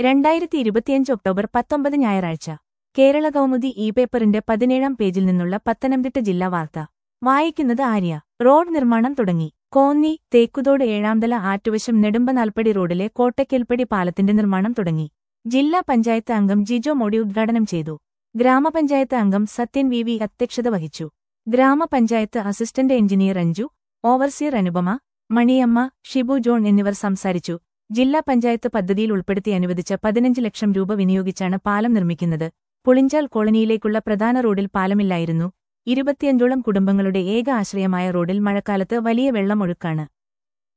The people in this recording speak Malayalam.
രണ്ടായിരത്തി ഇരുപത്തിയഞ്ച് ഒക്ടോബർ പത്തൊമ്പത് ഞായറാഴ്ച കേരള കൗമുദി ഇ പേപ്പറിന്റെ പതിനേഴാം പേജിൽ നിന്നുള്ള പത്തനംതിട്ട ജില്ലാ വാർത്ത വായിക്കുന്നത് ആര്യ റോഡ് നിർമ്മാണം തുടങ്ങി കോന്നി തേക്കുതോട് ഏഴാംതല ആറ്റുവശം നെടുമ്പനാൽപ്പടി റോഡിലെ കോട്ടയ്ക്കൽപ്പടി പാലത്തിന്റെ നിർമ്മാണം തുടങ്ങി ജില്ലാ പഞ്ചായത്ത് അംഗം ജിജോ മോഡി ഉദ്ഘാടനം ചെയ്തു ഗ്രാമപഞ്ചായത്ത് അംഗം സത്യൻ വി വി അധ്യക്ഷത വഹിച്ചു ഗ്രാമപഞ്ചായത്ത് assistant engineer Anju overseer Anupama Maniyamma Shibu John എന്നിവർ സംസാരിച്ചു ജില്ലാ പഞ്ചായത്ത് പദ്ധതിയിൽ ഉൾപ്പെടുത്തി അനുവദിച്ച പതിനഞ്ച് ലക്ഷം രൂപ വിനിയോഗിച്ചാണ് പാലം നിർമ്മിക്കുന്നത് പുളിഞ്ചാൽ കോളനിയിലേക്കുള്ള പ്രധാന റോഡിൽ പാലമില്ലായിരുന്നു ഇരുപത്തിയഞ്ചോളം കുടുംബങ്ങളുടെ ഏക ആശ്രയമായ റോഡിൽ മഴക്കാലത്ത് വലിയ വെള്ളമൊഴുക്കാണ്